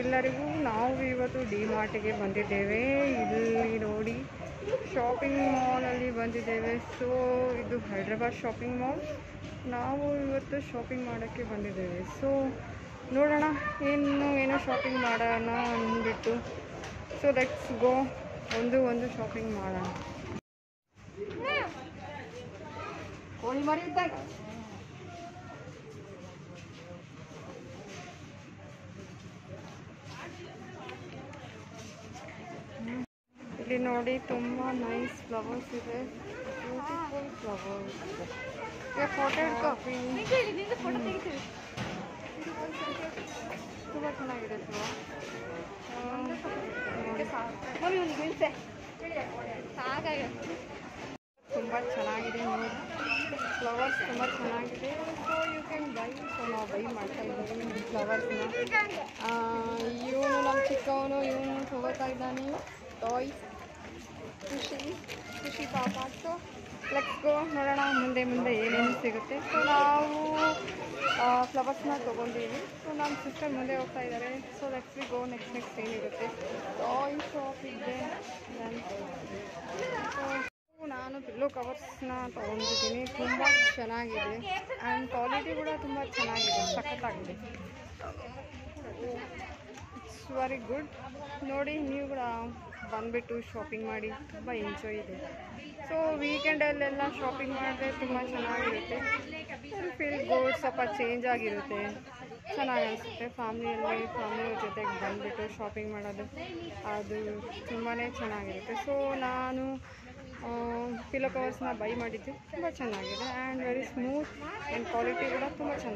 ಎಲ್ಲರಿಗೂ ನಾವು ಇವತ್ತು ಡಿ ಮಾರ್ಟಿಗೆ ಬಂದಿದ್ದೇವೆ ಇಲ್ಲಿ ನೋಡಿ ಶಾಪಿಂಗ್ ಮಾಲಲ್ಲಿ ಬಂದಿದ್ದೇವೆ ಸೊ ಇದು ಹೈದ್ರಾಬಾದ್ ಶಾಪಿಂಗ್ ಮಾಲ್ ನಾವು ಇವತ್ತು ಶಾಪಿಂಗ್ ಮಾಡೋಕ್ಕೆ ಬಂದಿದ್ದೇವೆ ಸೊ ನೋಡೋಣ ಏನು ಏನೋ ಶಾಪಿಂಗ್ ಮಾಡೋಣ ಅಂದ್ಬಿಟ್ಟು ಸೊ ಲೆಟ್ಸ್ ಗೋ ಒಂದು ಒಂದು ಶಾಪಿಂಗ್ ಮಾಡೋಣ ಕೋಳಿ ಮರಿ ಇದ್ದಾಗ ಇಲ್ಲಿ ನೋಡಿ ತುಂಬ ನೈಸ್ ಫ್ಲವರ್ಸ್ ಇದೆ ಬ್ಯೂಟಿಫುಲ್ ಫ್ಲವರ್ಸ್ ಫೋಟೋ ಹಿಡ್ಕೊ ತುಂಬ ಚೆನ್ನಾಗಿದೆ ಶಿವ ತುಂಬ ಚೆನ್ನಾಗಿದೆ ನೋಡಿ ಫ್ಲವರ್ಸ್ ತುಂಬ ಚೆನ್ನಾಗಿದೆ so you can buy so ನಾವು ಬೈ ಮಾಡ್ತಾ ಇದ್ದೀವಿ ಫ್ಲವರ್ಸ್ನ ಇವನು ನಮ್ಮ ಚಿಕ್ಕವನು ಇವನು ತಗೋತಾ ಇದ್ದಾನೆ ಟಾಯ್ಸ್ ಖುಷಿ ಖುಷಿ ಪಾಪ ಸೊ ಲೆಟ್ಸ್ ಗೋ ನೋಡೋಣ ಮುಂದೆ ಮುಂದೆ ಏನೇನು ಸಿಗುತ್ತೆ ಸೊ ನಾವು ಫ್ಲವರ್ಸ್ನ ತೊಗೊಂಡಿವಿ ಸೊ ನಮ್ಮ ಸಿಸ್ಟರ್ ಮುಂದೆ ಹೋಗ್ತಾ ಇದ್ದಾರೆ so let's we go next next ಏನಿರುತ್ತೆ ಟಾಯ್ ಶಾಪ್ ಇದೆ ಸೊ ನಾನು ಪಿಲ್ಲೋ ಕವರ್ಸ್ನ ತೊಗೊಂಡಿದ್ದೀನಿ ತುಂಬ ಚೆನ್ನಾಗಿದೆ ಆ್ಯಂಡ್ ಕ್ವಾಲಿಟಿ ಕೂಡ ತುಂಬ ಚೆನ್ನಾಗಿದೆ ಸಖತ್ತಾಗಿದೆ ಇಟ್ಸ್ ವೆರಿ ಗುಡ್ ನೋಡಿ ನೀವು ಕೂಡ ಬಂದುಬಿಟ್ಟು ಶಾಪಿಂಗ್ ಮಾಡಿ ತುಂಬ ಎಂಜಾಯ್ ಇದೆ ಸೊ ವೀಕೆಂಡಲ್ಲೆಲ್ಲ ಶಾಪಿಂಗ್ ಮಾಡಿದ್ರೆ ತುಂಬ ಚೆನ್ನಾಗಿರುತ್ತೆ ಫೀಲ್ ಗುಡ್ ಸ್ವಲ್ಪ ಚೇಂಜ್ ಆಗಿರುತ್ತೆ ಚೆನ್ನಾಗಿ ಅನಿಸುತ್ತೆ ಫ್ಯಾಮ್ಲಿಯಲ್ಲಿ ಫ್ಯಾಮಿಲಿ ಜೊತೆಗೆ ಬಂದುಬಿಟ್ಟು ಶಾಪಿಂಗ್ ಮಾಡೋದು ಅದು ತುಂಬಾ ಚೆನ್ನಾಗಿರುತ್ತೆ ಸೊ ನಾನು ಪಿಲೋ ಕವರ್ಸ್ನ ಬೈ ಮಾಡಿದ್ದೆ ತುಂಬ ಚೆನ್ನಾಗಿದೆ and very smooth and quality ಕೂಡ ತುಂಬ ಚೆನ್ನಾಗಿದೆ